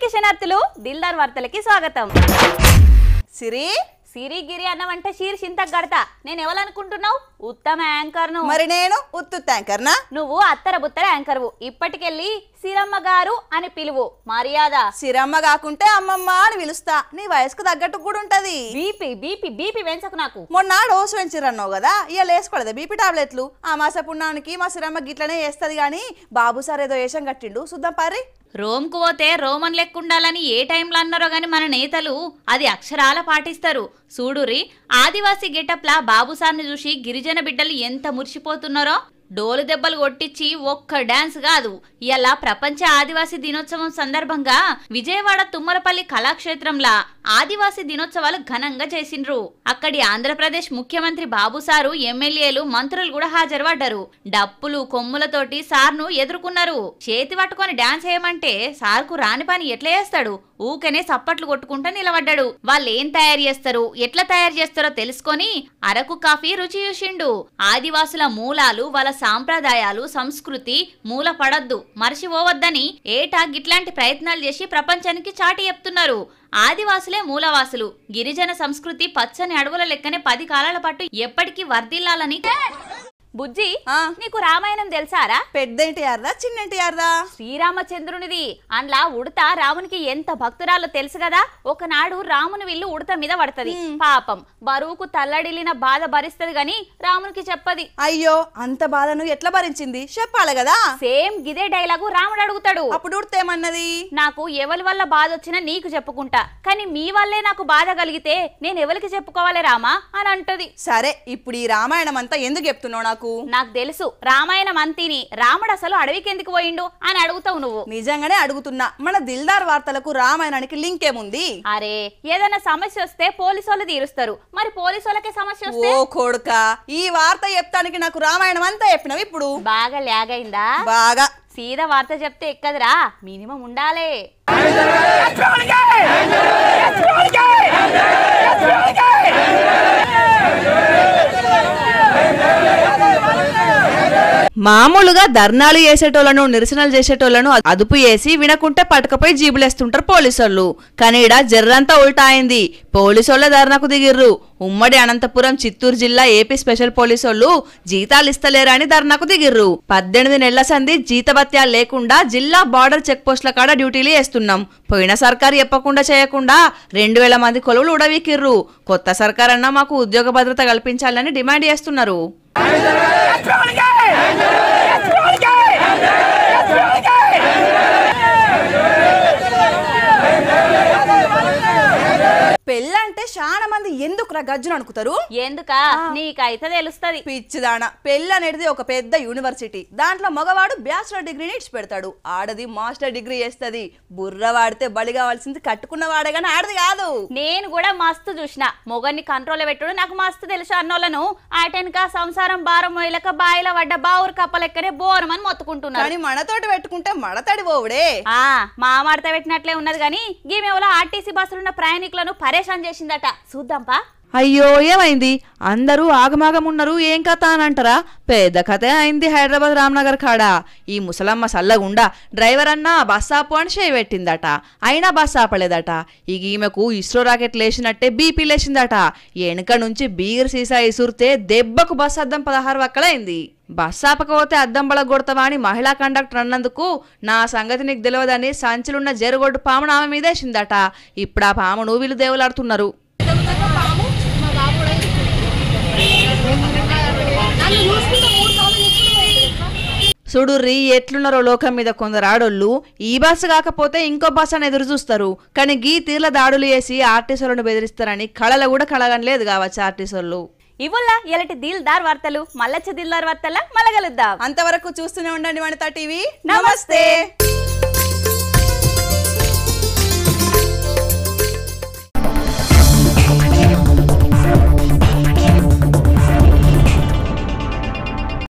శనార్థులు దిల్దార్ వార్తలకి స్వాగతం సిరి సిరిగిరి అన్నవంటే షీర్ చింతకు గడతా నేను ఎవరనుకుంటున్నావు ఉత్తమ యాంకర్ ను మరి నేను ఉత్తు ట్యాంకర్నా నువ్వు అత్తర బుత్తర యాంకర్వు ఇప్పటికెళ్ళి సిరమ్మ గారు అని పిలువు మర్యాద సిరమ్మ కాకుంటే అమ్మమ్మ అని పిలుస్తా నీ వయసుకు తగ్గట్టు కూడా ఉంటది బీపీ బీపీ బీపీ పెంచకు నాకు మొన్న డోసు పెంచిరన్నావు కదా ఇక వేసుకోలేదు బీపీ టాబ్లెట్లు ఆ మాస పుణ్యానికి మా సిరమ్మ గిట్లనే వేస్తుంది కానీ బాబు సార్ ఏదో వేషం కట్టిండు చూద్దాం పర్రి రోమ్కు పోతే రోమన్ లెక్కుండాలని ఏ టైంలో అన్నారో గాని మన నేతలు అది అక్షరాల పాటిస్తారు చూడురి ఆదివాసీ గెటప్లా బాబుసార్ని చూసి గిరిజన బిడ్డలు ఎంత మురిసిపోతున్నారో డోలు దెబ్బలు కొట్టించి ఒక్క డాన్స్ కాదు ఇలా ప్రపంచ ఆదివాసీ దినోత్సవం సందర్భంగా విజయవాడ తుమ్మలపల్లి కళాక్షేత్రంలా ఆదివాసీ దినోత్సవాలు ఘనంగా చేసిండ్రు అక్కడి ఆంధ్రప్రదేశ్ ముఖ్యమంత్రి బాబు సారు ఎమ్మెల్యేలు మంత్రులు కూడా హాజరుపడ్డారు డప్పులు కొమ్ములతోటి సార్ను ఎదుర్కొన్నారు చేతి పట్టుకొని డాన్స్ చేయమంటే సార్కు రాని పని ఎట్లా చేస్తాడు ఊకనే సప్పట్లు కొట్టుకుంటూ నిలబడ్డాడు వాళ్ళు ఏం తయారు చేస్తారు ఎట్లా తయారు చేస్తారో తెలుసుకొని అరకు కాఫీ రుచి చూసిండు ఆదివాసుల మూలాలు వాళ్ళ సాంప్రదాయాలు సంస్కృతి మూల పడద్దు మర్చిపోవద్దని ఏటా గిట్లాంటి ప్రయత్నాలు చేసి ప్రపంచానికి చాటి చెప్తున్నారు ఆదివాసులే మూలవాసులు గిరిజన సంస్కృతి పచ్చని అడవుల లెక్కనే పది కాలాల పాటు ఎప్పటికీ వర్ధిల్లాలని బుజ్జి ఆ. నీకు రామాయణం తెలుసారా పెద్ద ఎన్టీఆర్దా చిన్న ఎన్టీఆర్దా శ్రీరామచంద్రునిది అండ్లా ఉడత రామునికి ఎంత భక్తురాలో తెలుసు కదా ఒకనాడు రాముని విల్లు ఉడత మీద పడుతుంది పాపం బరువుకు తల్లడిల్లిన బాధ భరిస్తది గాని రామునికి చెప్పది అయ్యో అంత బాధను ఎట్లా భరించింది చెప్పాలి కదా సేమ్ గిదే డైలాగు రాముడు అడుగుతాడు అప్పుడు ఉడితేమన్నది నాకు ఎవరి వల్ల బాధ వచ్చినా నీకు చెప్పుకుంటా కానీ మీ వల్లే నాకు బాధ కలిగితే నేను ఎవరికి చెప్పుకోవాలి రామా అని అంటది సరే ఇప్పుడు ఈ రామాయణం అంతా ఎందుకు చెప్తున్నావు నాకు నాకు తెలుసు రామాయణం అంతిని రాముడు అసలు అడవికి ఎందుకు పోయిండు అని అడుగుతావు నువ్వు నిజంగానే అడుగుతున్నా మన దిల్దార్ వార్తలకు రామాయణానికి లింక్ ఏముంది అరే ఏదైనా సమస్య వస్తే పోలీసు వాళ్ళు తీరుస్తారు మరి పోలీసు వాళ్ళకే సమస్య వస్తే ఓ కొడుక ఈ వార్త చెప్తానికి నాకు రామాయణం అంతా చెప్పినావు ఇప్పుడు బాగా ల్యాగ్ అయిందా బాగా సీదా వార్త చెప్తే ఎక్కదురా మినిమం ఉండాలే మామూలుగా ధర్నాలు చేసేటోళ్లను నిరసనలు చేసేటోళ్లను అదుపు చేసి వినకుంటే పట్టుకపోయి జీబులేస్తుంటారు పోలీసోళ్ళు కానీ ఈడ జర్రంతా ఉల్టా అయింది పోలీసోళ్ళ ధర్నాకు దిగిర్రు ఉమ్మడి అనంతపురం చిత్తూరు జిల్లా ఏపీ స్పెషల్ పోలీసోళ్ళు జీతాలు ఇస్తలేరని ధర్నాకు దిగిర్రు పద్దెనిమిది నెలల సంది జీతభత్యాలు లేకుండా జిల్లా బార్డర్ చెక్ పోస్టుల కాడ డ్యూటీలు వేస్తున్నాం పోయిన సర్కారు చెప్పకుండా చేయకుండా రెండు వేల మంది కొలువులు ఉడవీకిర్రు కొత్త సర్కార్ అన్నా మాకు ఉద్యోగ భద్రత కల్పించాలని డిమాండ్ చేస్తున్నారు పెళ్ళంటే చాలా మంది ఎందుకురా గజ్జును అనుకుతారు ఎందుక నీకైతే తెలుస్తది పిచ్చిదాన పెళ్ళి అనేది ఒక పెద్ద యూనివర్సిటీ దాంట్లో మగవాడు బ్యాచిలర్ డిగ్రీని ఇచ్చి పెడతాడు ఆడది మాస్టర్ డిగ్రీ చేస్తుంది బుర్ర వాడితే బలి కావాల్సింది కట్టుకున్న వాడే కానీ ఆడది కాదు నేను కూడా మస్తు చూసిన మొగన్ని కంట్రోల్ పెట్టుడు నాకు మస్తు తెలుసు అన్నోళ్ళను ఆటెనక సంసారం భారం మొయ్యలక బాయిల పడ్డ బావురు కప్పలెక్కనే బోరమని మొత్తుకుంటున్నారు కానీ మనతోటి పెట్టుకుంటే మడతడి పోవుడే ఆ మా మడత పెట్టినట్లే ఉన్నది గాని గీమెవలో ఆర్టీసీ బస్సులున్న ప్రయాణికులను పరేషాన్ చేసిందట చూద్దాంపా అయ్యో ఏమైంది అందరూ ఆగమాగం ఉన్నారు ఏం కథ అని అంటారా పెద్ద కథే అయింది హైదరాబాద్ రామ్నగర్ కాడ ఈ ముసలమ్మ సల్లగుండా డ్రైవర్ అన్నా బస్ ఆపు అని చేయి పెట్టిందట అయినా బస్ ఆపలేదట ఇక ఈమెకు ఇస్రో రాకెట్ లేచినట్టే బీపీ లేచిందట వెనుక నుంచి బీర్ సీసా ఇసురితే దెబ్బకు బస్ అద్దం పదహారు వక్కలైంది బస్ ఆపకపోతే అద్దం బలగొడతావా అని మహిళా కండక్టర్ అన్నందుకు నా సంగతి నీకు తెలియదని సంచులున్న జరుగొడ్డు పామును ఆమె మీదేసిందట ఇప్పుడు ఆ పామును వీళ్ళు దేవులాడుతున్నారు సుడుర్రి ఎట్లున్నారో లోకం మీద కొందరు ఆడోళ్ళు ఈ బస్సు కాకపోతే ఇంకో బస్సు అని ఎదురు చూస్తారు కానీ గీ తీర్ల దాడులు చేసి ఆర్టీసీలను బెదిరిస్తారని కళలు కూడా కలగనలేదు కావచ్చు ఆర్టీసీలు ఇవుల్లా ఎలాంటి దిల్దార్ వార్తలు మల్లచ్చ దిల్దార్ వార్తల మలగలుద్దాం అంతవరకు చూస్తూనే ఉండండి వనితా టీవీ నమస్తే